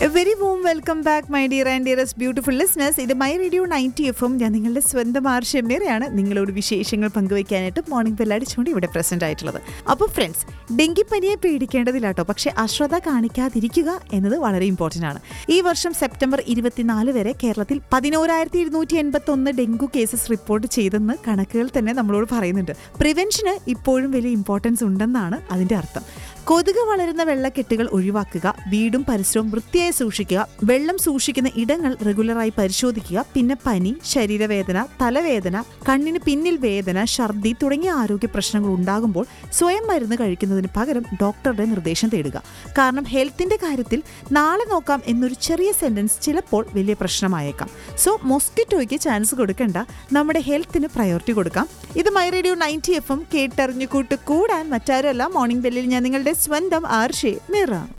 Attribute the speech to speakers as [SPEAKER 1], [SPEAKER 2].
[SPEAKER 1] very warm welcome back my dear and dearest beautiful listeners ഇത് my radio ninety F M ഞാൻ നിങ്ങളുടെ സ്വന്തം ആർഷമേറെയാണ് നിങ്ങളോട് വിശേഷങ്ങൾ പങ്കുവയ്ക്കാനായിട്ട് മോർണിംഗ് ബെല്ലടിച്ചുകൊണ്ട് ഇവിടെ പ്രസന്റ് ആയിട്ടുള്ളത് അപ്പോൾ ഫ്രണ്ട്സ് ഡെങ്കിപ്പനിയെ പേടിക്കേണ്ടതില്ലാട്ടോ പക്ഷേ അശ്രദ്ധ കാണിക്കാതിരിക്കുക എന്നത് വളരെ ഇമ്പോർട്ടൻ്റ് ആണ് ഈ വർഷം സെപ്റ്റംബർ ഇരുപത്തിനാല് വരെ കേരളത്തിൽ പതിനോരായിരത്തി ഇരുന്നൂറ്റി എൺപത്തി ഒന്ന് ഡെങ്കു കേസസ് റിപ്പോർട്ട് ചെയ്തെന്ന് കണക്കുകൾ തന്നെ നമ്മളോട് പറയുന്നുണ്ട് പ്രിവെൻഷന് ഇപ്പോഴും വലിയ ഇമ്പോർട്ടൻസ് ഉണ്ടെന്നാണ് അതിന്റെ അർത്ഥം കൊതുക് വളരുന്ന വെള്ളക്കെട്ടുകൾ ഒഴിവാക്കുക വീടും പരിസരവും വൃത്തിയായി സൂക്ഷിക്കുക വെള്ളം സൂക്ഷിക്കുന്ന ഇടങ്ങൾ റെഗുലറായി പരിശോധിക്കുക പിന്നെ പനി ശരീരവേദന തലവേദന കണ്ണിന് പിന്നിൽ വേദന ഛർദി തുടങ്ങിയ ആരോഗ്യ പ്രശ്നങ്ങൾ ഉണ്ടാകുമ്പോൾ സ്വയം മരുന്ന് കഴിക്കുന്നതിന് പകരം ഡോക്ടറുടെ നിർദ്ദേശം തേടുക കാരണം ഹെൽത്തിന്റെ കാര്യത്തിൽ നാളെ നോക്കാം എന്നൊരു ചെറിയ സെന്റൻസ് ചിലപ്പോൾ വലിയ പ്രശ്നമായേക്കാം സോ മൊസ്കിറ്റോയ്ക്ക് ചാൻസ് കൊടുക്കണ്ട നമ്മുടെ ഹെൽത്തിന് പ്രയോറിറ്റി കൊടുക്കാം ഇത് my radio ninety F M കേട്ടറിഞ്ഞു കൂട്ട് കൂടാൻ മറ്റാരുമല്ല മോർണിംഗ് ബെല്ലിൽ ഞാൻ നിങ്ങളുടെ സ്വന്തം ആർഷേ നിറ